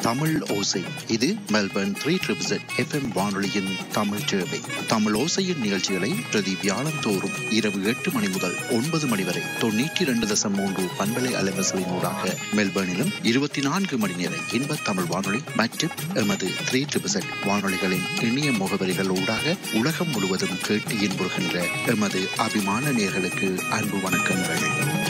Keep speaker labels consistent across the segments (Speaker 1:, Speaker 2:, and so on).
Speaker 1: தமிழ் ஓசை இது Melbourne three triple FM வானொலியின் தமிழ் சேவை தமிழ் ஓசையின் நிகழ்ச்சிகளை பிரதி வியாழம் தோறும் இரவு எட்டு மணி முதல் ஒன்பது மணி வரை தொண்ணூற்றி இரண்டு தசம் மூன்று பண்பலை அலைவசலின் ஊடாக மெல்பர்னிலும் இருபத்தி நான்கு மணி நேர இன்ப தமிழ் வானொலி மற்றும் எமது த்ரீ ட்ரிபிள் வானொலிகளின் இணைய முகவரிகள் ஊடாக உலகம் முழுவதும் கேட்டு இன்புறுகின்ற எமது அபிமான நேர்களுக்கு அன்பு வணக்கங்கள்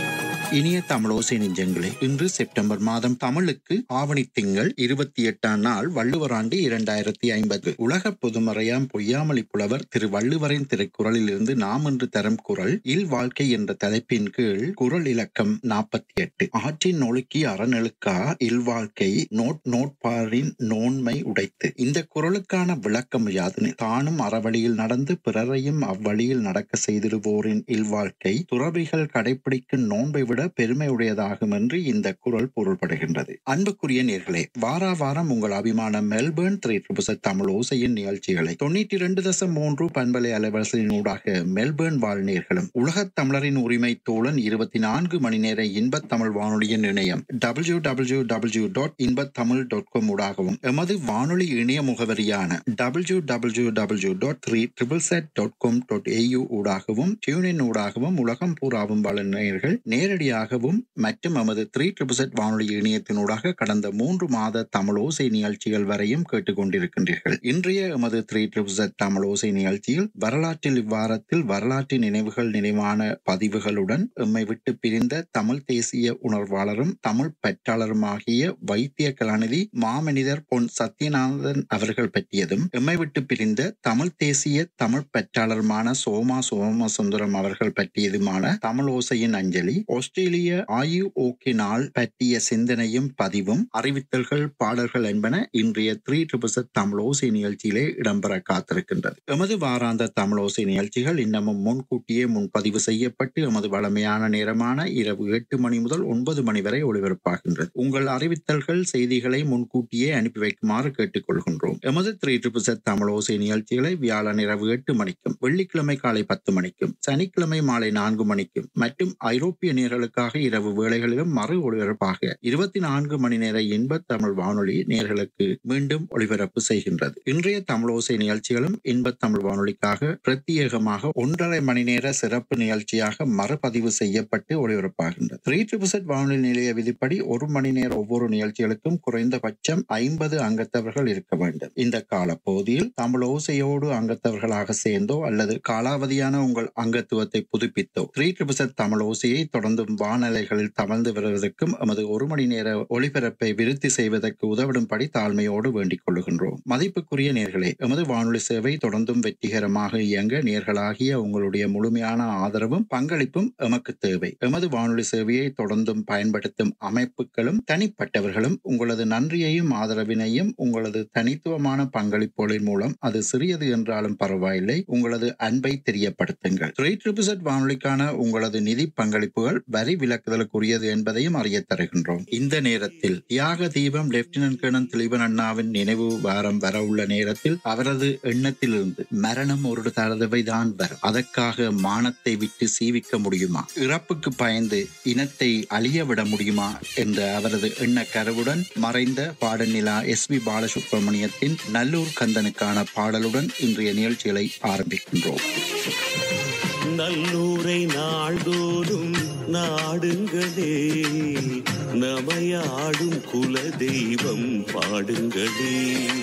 Speaker 1: இனிய தமிழோசை நெஞ்சங்களே இன்று செப்டம்பர் மாதம் தமிழுக்கு ஆவணி திங்கள் இருபத்தி எட்டாம் நாள் வள்ளுவர் ஆண்டு இரண்டாயிரத்தி ஐம்பது உலக பொதுமறையாம் பொய்யாமொழி புலவர் திரு வள்ளுவரின் திருக்குறளில் இருந்து நாம் என்று தரும் குரல் இல் வாழ்க்கை என்ற தலைப்பின் கீழ் குரல் இலக்கம் நாற்பத்தி எட்டு ஆற்றின் நொழுக்கி அறநெழுக்கா இல்வாழ்க்கை நோட் நோட்பாரின் நோன்மை உடைத்து இந்த குரலுக்கான விளக்கம் யாதனை தானும் அறவழியில் நடந்து பிறரையும் அவ்வழியில் நடக்க செய்திடுவோரின் இல்வாழ்க்கை துறவிகள் கடைபிடிக்கும் நோன்பை விட பெருமையுடையதாகும் என்று இந்த குரல் பொருள்படுகின்றது அன்புக்குரிய நேர்களே வாரா வாரம் உங்கள் அபிமான மெல்பர்ன் த்ரீ ட்ரிபிள் தமிழ் ஓசையின் நிகழ்ச்சிகளை தொண்ணூற்றி இரண்டு தசம் மூன்று பண்பலை அலைவரிசையின் ஊடாக மெல்பர்ன் வாழ் நேர்களும் உலகத் தமிழரின் உரிமை தோழன் இருபத்தி நான்கு மணி நேர இன்பத் தமிழ் வானொலியின் இணையம் டபிள்யூ டபிள்யூ டபிள்யூ டாட் இன்பத் தமிழ் டாட் காம் ஊடாகவும் எமது வானொலி இணைய முகவரியான W W W dot three triple Z dot com dot AU ஊடாகவும் டியூனின் ஊடாகவும் உலகம் பூராவும் வாழ நேயர்கள் நேரடியாகவும் மற்றும் எமது த்ரீ ட்ரிபிள் செட் வானொலி இணையத்தினூடாக கடந்த மூன்று மாத தமிழோசை நிகழ்ச்சிகள் வரையும் கேட்டுக்கொண்டிருக்கின்றீர்கள் இன்றைய எமது த்ரீ ட்ரிபிள் செட் தமிழோசை நிகழ்ச்சியில் வரலாற்றில் இவ்வாரத்தில் வரலாற்று நினைவுகள் நினைவான பதிவுகளுடன் எம்மை விட்டு பிரிந்த தமிழ் தேசிய உணர்வாளரும் தமிழ் பெற்றாளருமாகிய வைத்திய கலாநிதி மாமனிதர் பொன் சத்யநாதன் அவர்கள் பற்றியதும் எம்மை விட்டு பிரிந்த தமிழ் தேசிய தமிழ் பெற்றாளருமான சோமா சோமசுந்தரம் அவர்கள் பற்றியதுமான தமிழ் ஓசையின் அஞ்சலி ஆஸ்திரேலிய ஆயு ஓகே நாள் பற்றிய சிந்தனையும் பதிவும் அறிவித்தல்கள் பாடல்கள் என்பன இன்றைய த்ரீ ட்ரிபிள் தமிழ் ஓசை நிகழ்ச்சியிலே இடம்பெற காத்திருக்கின்றது எமது வாராந்த தமிழ் ஓசை நிகழ்ச்சிகள் இன்னமும் முன்கூட்டியே முன்பதிவு செய்யப்பட்டு எமது வளமையான நேரமான இரவு எட்டு மணி முதல் ஒன்பது மணி வரை ஒளிபரப்பாகின்றது உங்கள் அறிவித்தல்கள் செய்திகளை முன்கூட்டியே அனுப்பி வைக்குமாறு கேட்டுக்கொள்கின்றோம் எமது த்ரீ ட்ரிபிள் தமிழ் ஓசை நிகழ்ச்சிகளை வியாழன் இரவு எட்டு மணிக்கும் வெள்ளிக்கிழமை காலை பத்து மணிக்கும் சனிக்கிழமை மாலை நான்கு மணிக்கும் மற்றும் ஐரோப்பிய நேர்களுக்காக இரவு வேளைகளிலும் மறு ஒளிபரப்பாக இருபத்தி நான்கு மணி நேர இன்ப தமிழ் வானொலி நேர்களுக்கு மீண்டும் ஒளிபரப்பு செய்கின்றது இன்றைய தமிழோசை நிகழ்ச்சிகளும் இன்ப தமிழ் வானொலிக்காக பிரத்யேகமாக ஒன்றரை மணி நேர சிறப்பு நிகழ்ச்சியாக மறுபதிவு செய்யப்பட்டு ஒளிபரப்பாகின்றது த்ரீ ட்ரிபிள் வானொலி நிலைய விதிப்படி ஒரு மணி நேர ஒவ்வொரு நிகழ்ச்சிகளுக்கும் குறைந்தபட்சம் ஐம்பது அங்கத்தவர்கள் இருக்க வேண்டும் இந்த காலப்பகுதியில் தமிழ் ஓசையோடு அங்கத்தவர்களாக சேர்ந்தோ அல்லது காலாவதியான உங்கள் அங்கத்துவத்தை புதுப்பித்தோ த்ரீ ட்ரிபிள் தமிழ் ஓசையை தொடர்ந்தும் வானலைகளில் தவழ்ந்து வருவதற்கும் எமது ஒரு மணி நேர ஒளிபரப்பை விருத்தி செய்வதற்கு உதவிடும்படி தாழ்மையோடு வேண்டிக் கொள்ளுகின்றோம் மதிப்புக்குரிய நேர்களே எமது வானொலி சேவை தொடர்ந்தும் வெற்றிகரமாக இயங்க நேர்களாகிய உங்களுடைய முழுமையான ஆதரவும் பங்களிப்பும் எமக்கு தேவை எமது வானொலி சேவையை தொடர்ந்தும் பயன்படுத்தும் அமைப்புகளும் தனிப்பட்டவர்களும் உங்களது நன்றியையும் ஆதரவினையும் உங்களது தனித்துவமான பங்களிப்புகளின் மூலம் அது சிறியது என்றாலும் பரவாயில்லை உங்களது அன்பை தெரியப்படுத்துங்கள் த்ரீ ட்ரிபிள் வானொலிக்கான உங்களது நிதி பங்களிப்புகள் வரி விலக்குதலுக்குரியது என்பதையும் அறிய தருகின்றோம் இந்த நேரத்தில் தியாக தீபம் லெப்டினன்ட் கர்னல் திலீபன் அண்ணாவின் நினைவு வாரம் வர உள்ள நேரத்தில் அவரது எண்ணத்திலிருந்து மரணம் ஒரு தடவை தான் வரும் அதற்காக மானத்தை விட்டு சீவிக்க முடியுமா இறப்புக்கு பயந்து இனத்தை அழிய விட முடியுமா என்ற அவரது எண்ண கருவுடன் மறைந்த பாடநிலா எஸ் பி பாலசுப்ரமணியத்தின் நல்லூர் கந்தனுக்கான பாடலுடன் இன்றைய நிகழ்ச்சிகளை ஆரம்பிக்கின்றோம்
Speaker 2: நல்லூரை நாள்தோறும் நாடுங்களே நமையாடும் குல தெய்வம் பாடுங்களே